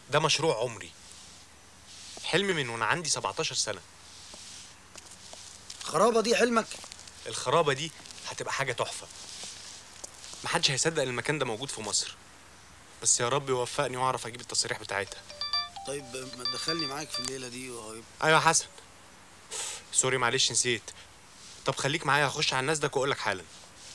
ده مشروع عمري حلمي من وانا عندي 17 سنه خرابه دي حلمك الخرابه دي هتبقى حاجه تحفه محدش هيصدق ان المكان ده موجود في مصر بس يا رب يوفقني واعرف اجيب التصاريح بتاعتها طيب ما تدخلني معاك في الليله دي وهيبقى ايوه يا حسن سوري معلش نسيت طب خليك معايا هخش على الناس ده واقول لك حالا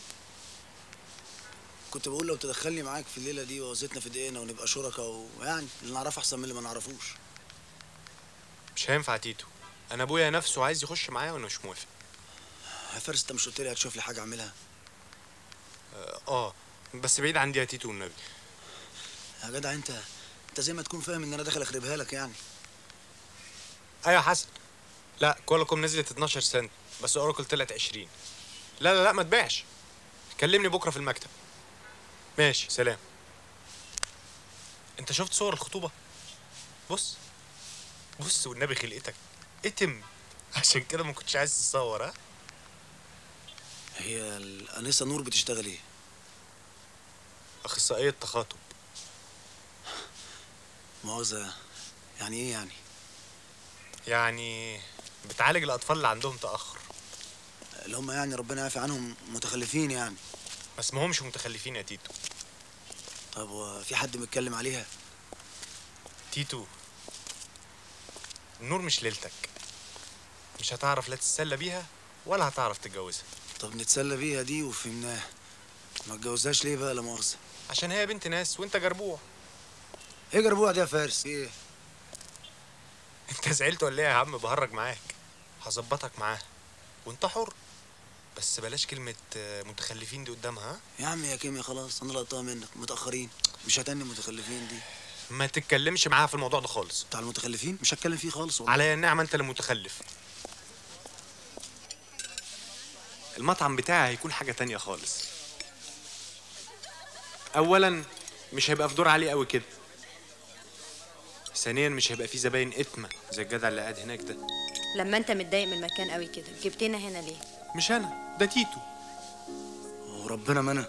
كنت بقول لو تدخلني معاك في الليله دي ووزتنا في دقيقنا ونبقى شركاء ويعني اللي نعرفه احسن من اللي ما نعرفوش مش هينفع تيتو انا ابويا نفسه عايز يخش معايا وانا مش موافق يا فارس انت مش قلت لي هتشوف لي حاجه اعملها اه بس بعيد عندي يا تيتو والنبي يا جدع انت انت زي ما تكون فاهم ان انا داخل اخربها لك يعني ايوه يا حسن لا كوالكم نزلت 12 سنت بس اوراكل طلعت 20 لا لا لا ما تبيعش كلمني بكره في المكتب ماشي سلام انت شفت صور الخطوبه بص بص والنبي خلقتك اتم عشان كده ما كنتش عايز تصور ها هي الانسه نور بتشتغل ايه اخصائيه تخاطب مؤاخذه يعني ايه يعني يعني بتعالج الاطفال اللي عندهم تاخر اللي هم يعني ربنا يعفي عنهم متخلفين يعني ما اسمهمش متخلفين يا تيتو طب وفي حد متكلم عليها تيتو النور مش ليلتك مش هتعرف لا تتسلى بيها ولا هتعرف تتجوزها طب نتسلى بيها دي وفهمناها ما اتجوزهاش ليه بقى لا مؤاخذه عشان هي بنت ناس وانت جربوع ايه جربوع دي يا فارس ايه انت زعلت ولا ايه يا عم بهرج معاك هظبطك معاها وانت حر بس بلاش كلمة آه، متخلفين دي قدامها ها؟ يا عم يا كيميا خلاص انا لقطتها منك متاخرين مش هتني المتخلفين دي ما تتكلمش معاها في الموضوع ده خالص بتاع المتخلفين مش هتكلم فيه خالص والله عليا النعمة انت اللي متخلف المطعم بتاعي هيكون حاجة تانية خالص اولا مش هيبقى في دور عالي قوي كده ثانيا مش هيبقى فيه زباين اتمة زي الجدع اللي قاعد هناك ده لما انت متضايق من المكان قوي كده جبتنا هنا ليه مش انا ده تيتو وربنا منع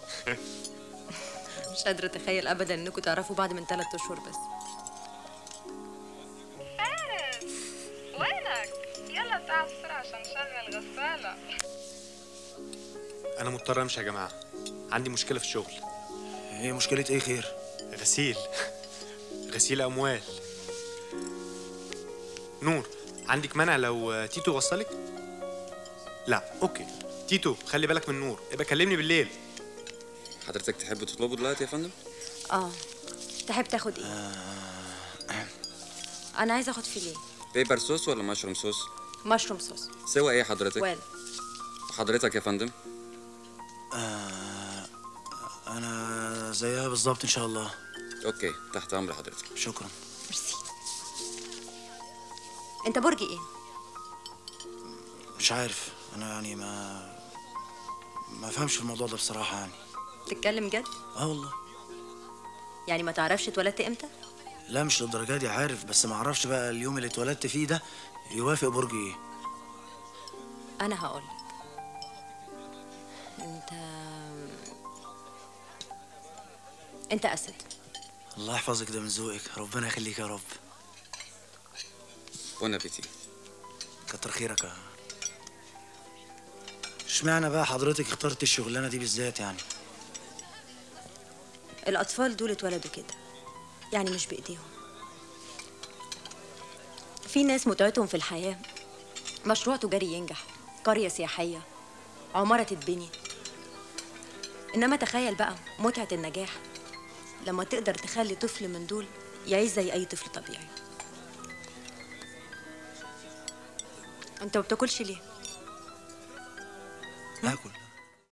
مش قادره اتخيل ابدا انكم تعرفوا بعض من ثلاث اشهر بس فارس وينك؟ يلا تعال بسرعة عشان نشغل غسالة انا مضطر امشي يا جماعة عندي مشكلة في الشغل هي مشكله ايه خير غسيل غسيل اموال نور عندك مانع لو تيتو وصلك لا اوكي تيتو خلي بالك من نور ابقى كلمني بالليل حضرتك تحب تطلبه دلوقتي يا فندم؟ اه تحب تاخد ايه انا عايزه اخد فيليه بيبر صوص ولا مشروم صوص؟ مشروم صوص سوى ايه حضرتك؟ وال حضرتك يا فندم؟ آه انا زيها بالظبط ان شاء الله اوكي تحت امر حضرتك شكرا ميرسي انت برج ايه مش عارف انا يعني ما ما فهمش في الموضوع ده بصراحه يعني تتكلم جد اه والله يعني ما تعرفش اتولدت امتى لا مش للدرجه دي عارف بس ما اعرفش بقى اليوم اللي اتولدت فيه ده يوافق برج ايه انا هقول انت انت اسد الله يحفظك ده من ذوقك ربنا يخليك يا رب بون ابيتي كتر خيرك يا اشمعنى بقى حضرتك اخترت الشغلانه دي بالذات يعني الاطفال دول اتولدوا كده يعني مش بايديهم في ناس متعتهم في الحياه مشروع تجاري ينجح قريه سياحيه عماره تتبني انما تخيل بقى متعه النجاح لما تقدر تخلي طفل من دول يعيش زي اي طفل طبيعي انت ما بتاكلش ليه اكل